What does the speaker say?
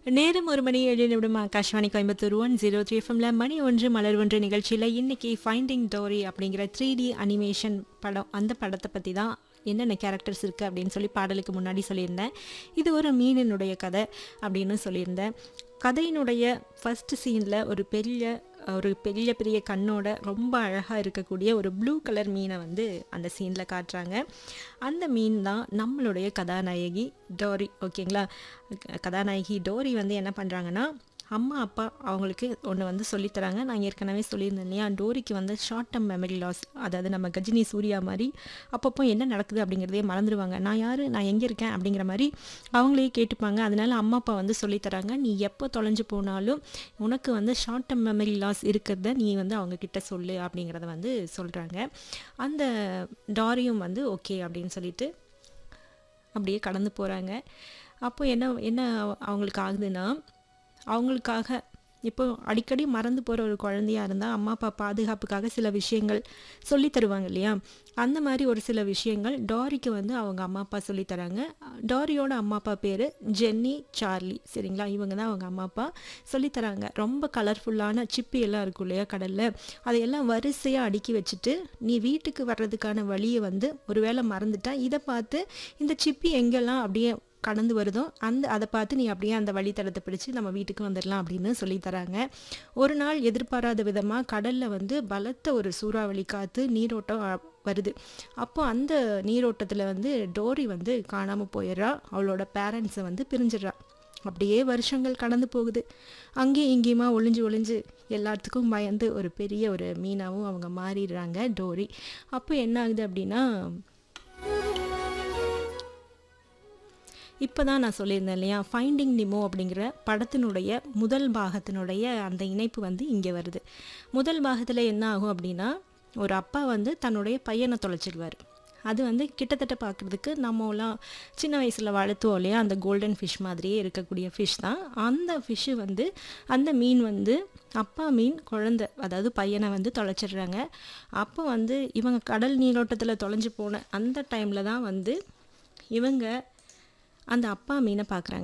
நேரம் ஒரு மணி ஏழு நிமிடம் Akashvani Coimbatore one zero three எஃப்எம்ல மணி ஒன்று மலர் ஒன்று நிகழ்ச்சியில் இன்னைக்கு ஃபைண்டிங் டோரி அப்படிங்கிற த்ரீ டி அனிமேஷன் படம் அந்த படத்தை பற்றி தான் என்னென்ன கேரக்டர்ஸ் இருக்குது அப்படின்னு சொல்லி பாடலுக்கு முன்னாடி சொல்லியிருந்தேன் இது ஒரு மீனினுடைய கதை அப்படின்னு சொல்லியிருந்தேன் கதையினுடைய ஃபஸ்ட் சீனில் ஒரு பெரிய ஒரு பெரிய பெரிய கண்ணோட ரொம்ப அழகாக இருக்கக்கூடிய ஒரு ப்ளூ கலர் மீனை வந்து அந்த சீனில் காட்டுறாங்க அந்த மீன் தான் நம்மளுடைய கதாநாயகி டோரி ஓகேங்களா க- கதாநாயகி டோரி வந்து என்ன பண்ணுறாங்கன்னா அம்மா அப்பா அவங்களுக்கு ஒன்று வந்து சொல்லித்தராங்க நான் ஏற்கனவே சொல்லியிருந்தேன் இல்லையா டோரிக்கு வந்து ஷார்ட் டேர்ம் மெமரி லாஸ் அதாவது நம்ம கஜினி சூர்யா மாதிரி அப்பப்போ என்ன நடக்குது அப்படிங்கிறதே மறந்துடுவாங்க நான் யார் நான் எங்கே இருக்கேன் அப்படிங்கிற மாதிரி அவங்களே கேட்டுப்பாங்க அதனால அம்மா அப்பா வந்து சொல்லித்தராங்க நீ எப்போ தொலைஞ்சு போனாலும் உனக்கு வந்து ஷார்ட் டேர்ம் மெமரி லாஸ் இருக்கிறத நீ வந்து அவங்க கிட்ட சொல்லு அப்படிங்கிறத வந்து சொல்கிறாங்க அந்த டாரியும் வந்து ஓகே அப்படின்னு சொல்லிட்டு அப்படியே கடந்து போகிறாங்க அப்போ என்ன என்ன அவங்களுக்கு ஆகுதுன்னா அவங்களுக்காக இப்போ அடிக்கடி மறந்து போகிற ஒரு குழந்தையா இருந்தால் அம்மா அப்பா பாதுகாப்புக்காக சில விஷயங்கள் சொல்லி தருவாங்க இல்லையா அந்த மாதிரி ஒரு சில விஷயங்கள் டாரிக்கு வந்து அவங்க அம்மா அப்பா சொல்லி தராங்க டாரியோட அம்மா அப்பா பேர் ஜென்னி சார்லி சரிங்களா இவங்க தான் அவங்க அம்மா அப்பா சொல்லி தராங்க ரொம்ப கலர்ஃபுல்லான சிப்பி எல்லாம் இருக்கும் இல்லையா கடலில் அதையெல்லாம் வரிசையாக அடுக்கி வச்சுட்டு நீ வீட்டுக்கு வர்றதுக்கான வழியை வந்து ஒருவேளை மறந்துட்டா இதை பார்த்து இந்த சிப்பி எங்கெல்லாம் அப்படியே கடந்து வருதோ அந்த அதை பார்த்து நீ அப்படியே அந்த வழித்தடத்தை பிடிச்சு நம்ம வீட்டுக்கு வந்துடலாம் அப்படின்னு சொல்லி தராங்க ஒரு நாள் எதிர்பாராத விதமாக கடலில் வந்து பலத்த ஒரு சூறாவளி காற்று நீரோட்டம் அ- வருது அப்போ அந்த நீரோட்டத்தில் வந்து டோரி வந்து காணாமல் போயிடுறா அவளோட பேரண்ட்ஸை வந்து பிரிஞ்சிடுறா அப்படியே வருஷங்கள் கடந்து போகுது அங்கேயும் இங்கேயுமா ஒளிஞ்சு ஒளிஞ்சு எல்லாத்துக்கும் பயந்து ஒரு பெரிய ஒரு மீனாவும் அவங்க மாறிடுறாங்க டோரி அப்போ என்ன ஆகுது அப்படின்னா இப்போ தான் நான் சொல்லியிருந்தேன் இல்லையா ஃபைண்டிங் நிமோ அப்படிங்கிற படத்தினுடைய முதல் பாகத்தினுடைய அந்த இணைப்பு வந்து இங்கே வருது முதல் பாகத்தில் என்ன ஆகும் அப்படின்னா ஒரு அப்பா வந்து தன்னுடைய பையனை தொலைச்சிடுவார் அது வந்து கிட்டத்தட்ட பார்க்குறதுக்கு நம்மலாம் சின்ன வயசில் வளர்த்துவோம் இல்லையா அந்த கோல்டன் ஃபிஷ் மாதிரியே இருக்கக்கூடிய ஃபிஷ் தான் அந்த ஃபிஷ்ஷு வந்து அந்த மீன் வந்து அப்பா மீன் குழந்தை அதாவது பையனை வந்து தொலைச்சிடுறாங்க அப்போ வந்து இவங்க கடல் நீரோட்டத்தில் தொலைஞ்சு போன அந்த டைமில் தான் வந்து இவங்க அந்த அப்பா மீனை பார்க்குறாங்க